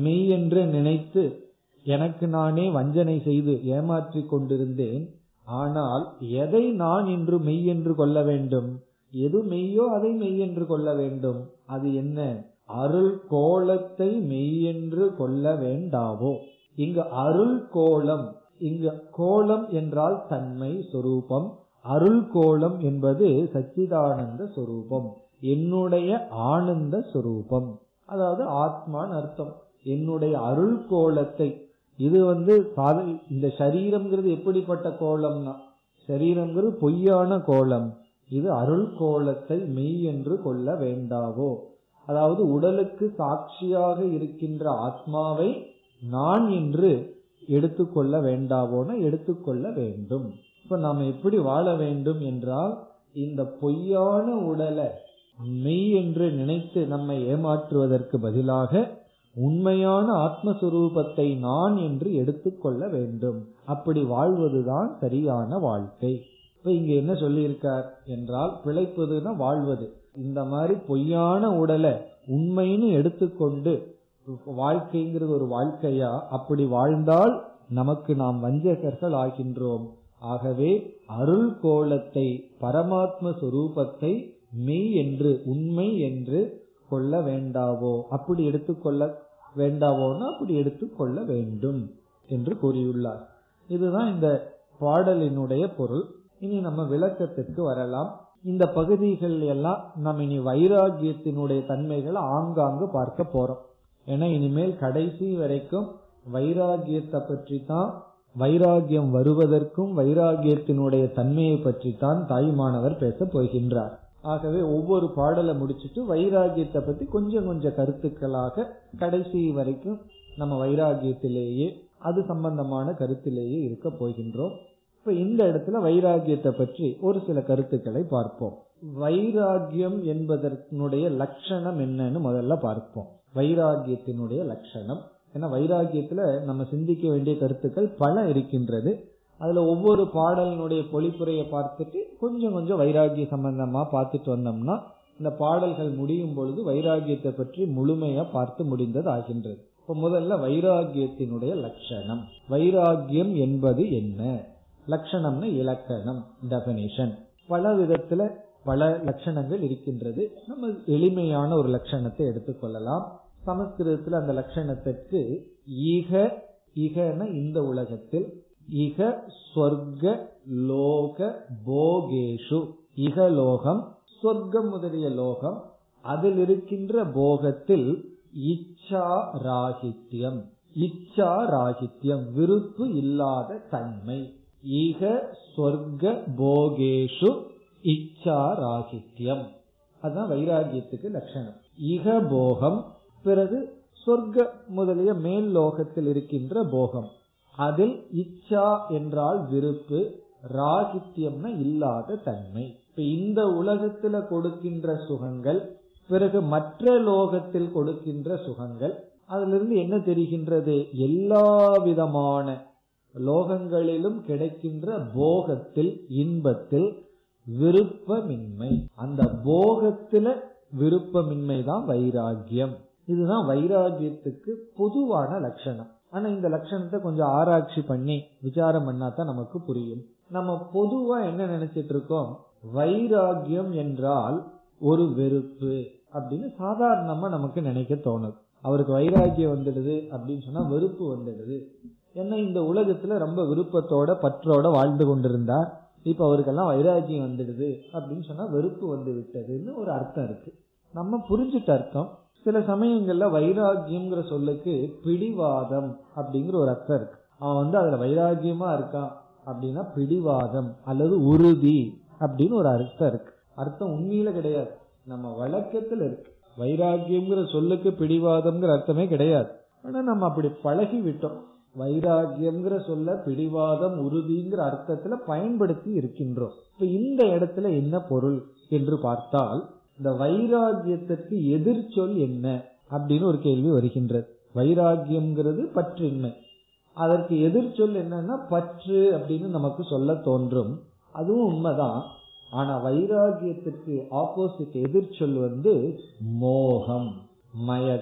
மெய் என்று நினைத்து எனக்கு நானே வஞ்சனை செய்து ஏமாற்றிக் கொண்டிருந்தேன் ஆனால் எதை நான் இன்று மெய் என்று கொள்ள வேண்டும் எது மெய்யோ அதை மெய் என்று கொள்ள வேண்டும் அது என்ன அருள் கோலத்தை மெய் என்று கொள்ள வேண்டாவோ இங்கு அருள் கோலம் இங்கு கோலம் என்றால் தன்மை சொரூபம் அருள் கோலம் என்பது சச்சிதானந்த சொரூபம் என்னுடைய ஆனந்த சொரூபம் அதாவது ஆத்மான்னு அர்த்தம் என்னுடைய அருள் கோலத்தை இது வந்து இந்த சரீரம்ங்கிறது எப்படிப்பட்ட கோலம்னா சரீரம்ங்கிறது பொய்யான கோலம் இது அருள் கோலத்தை மெய் என்று கொள்ள வேண்டாவோ அதாவது உடலுக்கு சாட்சியாக இருக்கின்ற ஆத்மாவை நான் என்று எடுத்துக்கொள்ள வேண்டாவோன எடுத்துக்கொள்ள வேண்டும் இப்ப நாம் எப்படி வாழ வேண்டும் என்றால் இந்த பொய்யான உடலை மெய் என்று நினைத்து நம்மை ஏமாற்றுவதற்கு பதிலாக உண்மையான ஆத்மஸ்வரூபத்தை நான் என்று எடுத்துக்கொள்ள வேண்டும் அப்படி வாழ்வதுதான் சரியான வாழ்க்கை இப்ப இங்க என்ன சொல்லியிருக்கார் என்றால் பிழைப்பதுன்னா வாழ்வது இந்த மாதிரி பொய்யான உடலை உண்மைன்னு எடுத்துக்கொண்டு வாழ்க்கைங்கிறது ஒரு வாழ்க்கையா அப்படி வாழ்ந்தால் நமக்கு நாம் வஞ்சகர்கள் ஆகின்றோம் ஆகவே அருள் கோலத்தை பரமாத்ம சுரூபத்தை மெய் என்று உண்மை என்று கொள்ள வேண்டாவோ அப்படி எடுத்துக்கொள்ள வேண்டாவோன்னா அப்படி எடுத்துக்கொள்ள வேண்டும் என்று கூறியுள்ளார் இதுதான் இந்த பாடலினுடைய பொருள் இனி நம்ம விளக்கத்திற்கு வரலாம் இந்த பகுதிகள் எல்லாம் நம்ம இனி வைராகியத்தினுடைய தன்மைகளை ஆங்காங்கு பார்க்க போறோம் ஏன்னா இனிமேல் கடைசி வரைக்கும் வைராகியத்தை பற்றி தான் வைராகியம் வருவதற்கும் வைராகியத்தினுடைய தன்மையை பற்றி தான் தாய்மானவர் பேச போகின்றார் ஆகவே ஒவ்வொரு பாடலை முடிச்சுட்டு வைராகியத்தை பத்தி கொஞ்சம் கொஞ்சம் கருத்துக்களாக கடைசி வரைக்கும் நம்ம வைராகியத்திலேயே அது சம்பந்தமான கருத்திலேயே இருக்க போகின்றோம் இப்ப இந்த இடத்துல வைராகியத்தை பற்றி ஒரு சில கருத்துக்களை பார்ப்போம் வைராகியம் என்பதனுடைய லட்சணம் என்னன்னு முதல்ல பார்ப்போம் வைராகியத்தினுடைய லட்சணம் ஏன்னா வைராகியத்துல நம்ம சிந்திக்க வேண்டிய கருத்துக்கள் பல இருக்கின்றது அதுல ஒவ்வொரு பாடலினுடைய பொழிப்புரையை பார்த்துட்டு கொஞ்சம் கொஞ்சம் வைராகிய சம்பந்தமா பார்த்துட்டு வந்தோம்னா இந்த பாடல்கள் முடியும் பொழுது வைராகியத்தை பற்றி முழுமையா பார்த்து முடிந்தது ஆகின்றது இப்ப முதல்ல வைராகியத்தினுடைய லட்சணம் வைராகியம் என்பது என்ன லட்சணம்னு இலக்கணம் டெபனிஷன் பல விதத்துல பல லட்சணங்கள் இருக்கின்றது நம்ம எளிமையான ஒரு லட்சணத்தை எடுத்துக்கொள்ளலாம் சமஸ்கிருதத்தில் அந்த லட்சணத்திற்கு ஈக இகன இந்த உலகத்தில் இக ஸ்வர்க லோக போகேஷு இகலோகம் சொர்க்கம் முதலிய லோகம் அதில் இருக்கின்ற போகத்தில் இச்சா ராகித்யம் இச்சா ராகித்யம் விருப்பு இல்லாத தன்மை ஈக சொர்க்க போகேஷு இச்சா ராகித்யம் அதுதான் வைராகியத்துக்கு லட்சணம் இக போகம் பிறகு சொர்க்க முதலிய மேல் லோகத்தில் இருக்கின்ற போகம் அதில் இச்சா என்றால் விருப்பு ராகித்யம்னா இல்லாத தன்மை இப்ப இந்த உலகத்துல கொடுக்கின்ற சுகங்கள் பிறகு மற்ற லோகத்தில் கொடுக்கின்ற சுகங்கள் அதிலிருந்து என்ன தெரிகின்றது எல்லா விதமான லோகங்களிலும் கிடைக்கின்ற போகத்தில் இன்பத்தில் விருப்பமின்மை அந்த போகத்துல விருப்பமின்மை தான் வைராகியம் இதுதான் வைராகியத்துக்கு பொதுவான லட்சணம் ஆனா இந்த லட்சணத்தை கொஞ்சம் ஆராய்ச்சி பண்ணி விசாரம் பண்ணா தான் நமக்கு புரியும் நம்ம பொதுவா என்ன நினைச்சிட்டு இருக்கோம் வைராகியம் என்றால் ஒரு வெறுப்பு அப்படின்னு சாதாரணமா நமக்கு நினைக்க தோணுது அவருக்கு வைராகியம் வந்துடுது அப்படின்னு சொன்னா வெறுப்பு வந்துடுது ஏன்னா இந்த உலகத்துல ரொம்ப விருப்பத்தோட பற்றோட வாழ்ந்து கொண்டிருந்தார் இப்ப அவருக்கெல்லாம் வைராகியம் வந்துடுது அப்படின்னு சொன்னா வெறுப்பு வந்து விட்டதுன்னு ஒரு அர்த்தம் இருக்கு நம்ம புரிஞ்சுட்ட அர்த்தம் சில சமயங்கள்ல வைராகியம்ங்கிற சொல்லுக்கு பிடிவாதம் அப்படிங்கிற ஒரு அர்த்தம் இருக்கு அவன் வந்து அதுல வைராகியமா இருக்கான் அப்படின்னா பிடிவாதம் அல்லது உறுதி அப்படின்னு ஒரு அர்த்தம் இருக்கு அர்த்தம் உண்மையில கிடையாது நம்ம வழக்கத்துல இருக்கு வைராகியம்ங்கிற சொல்லுக்கு பிடிவாதம்ங்கிற அர்த்தமே கிடையாது ஆனா நம்ம அப்படி பழகி விட்டோம் வைராகியம்ங்கிற சொல்ல பிடிவாதம் உறுதிங்கிற அர்த்தத்துல பயன்படுத்தி இருக்கின்றோம் இப்ப இந்த இடத்துல என்ன பொருள் என்று பார்த்தால் இந்த வைராகியத்திற்கு எதிர்ச்சொல் என்ன அப்படின்னு ஒரு கேள்வி வருகின்றது வைராகியம்ங்கிறது பற்றின்மை அதற்கு எதிர்ச்சொல் என்னன்னா பற்று அப்படின்னு நமக்கு சொல்ல தோன்றும் அதுவும் உண்மைதான் ஆனா வைராகியத்திற்கு ஆப்போசிட் எதிர்ச்சொல் வந்து மோகம் மய